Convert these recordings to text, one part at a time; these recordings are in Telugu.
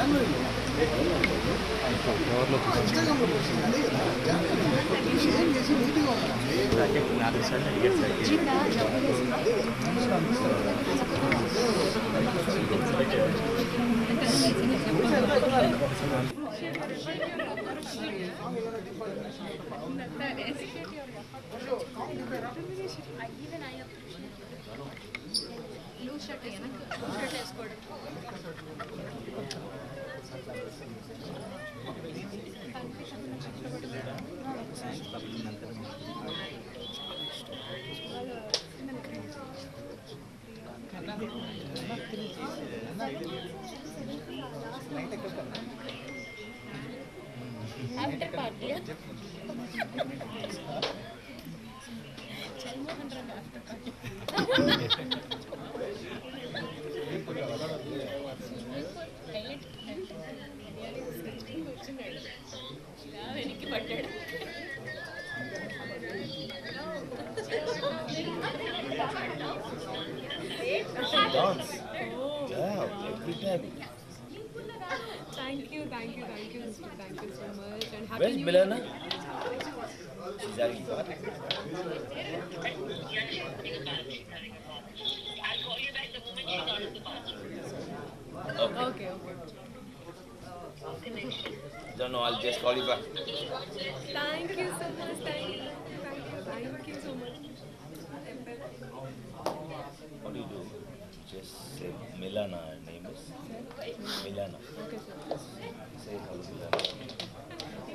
ఆఫ్టర్ పార్టీ వెనక్కి పడ్డాడు Dance. Yeah, every time. Thank you, thank you, thank you, thank you so much, and happy Where's New Milana? She's having fun. Okay. Okay, okay. Don't know, I'll just call you back. Thank you so much. Thank you, thank you, thank you so much. What do you do? Just say Milana, her name is. Milana. Okay, sir. Say hello, Milana.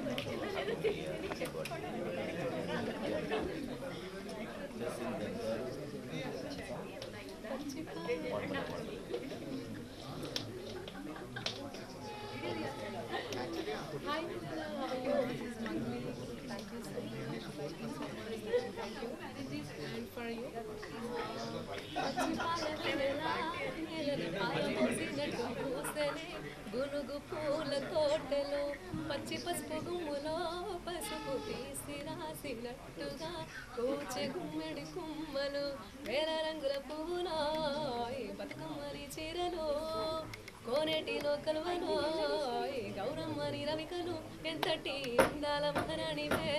One minute, one minute. Hi, Nirmala. How are you? This is Manvi. Thank you so much. Thank you so much. Thank you. And for you? గునుగు పూల తోటలో పచ్చి పసుపు గుమ్ములో పసుపు తీసి రాసినట్టుగా కూచె గుమ్మిడి కుమ్మలు వేల రంగుల పువ్వులో ఈ బతుకమ్మని చీరలో కోనేటిలో కలువలో ఈ గౌరమ్మని రవికలు ఎంతటి అందాల మహారాణివే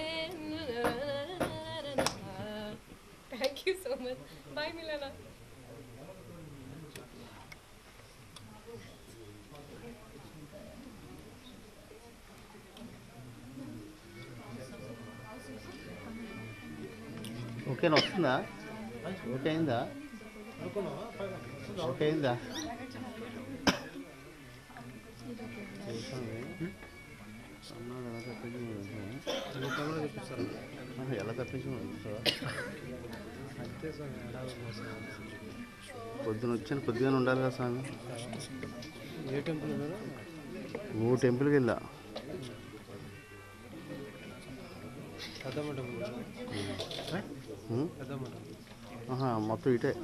thank you so much bye మిలనా ఓకేనా వస్తుందా ఓకే అయిందా ఓకే అయిందా చేసాను. అన్నాడు ఎలా తప్పించి ఆహా, ఎలా తప్పించి పొద్దున వచ్చాను కొద్దిగానే ఉండాలి కదా స్వామి ఏ టెంపుల్ మీరు మూడు టెంపుల్కి వెళ్ళా పెద్దమ్మ టెంపుల్ ఉం? పెద్దమ్మ టెంపుల్ ఆహా, మొత్తం ఇటే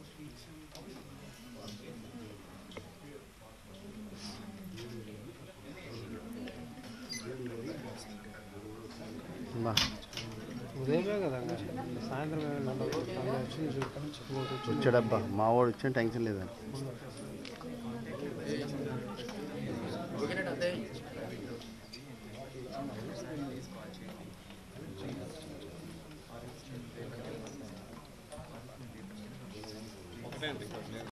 బా ఉదయమే కదా ఇంకా. సాయంత్రం ఏమైనా వచ్చింది చూసి వచ్చాడబ్బా మా వాడు వచ్చాను టెన్షన్ లేదని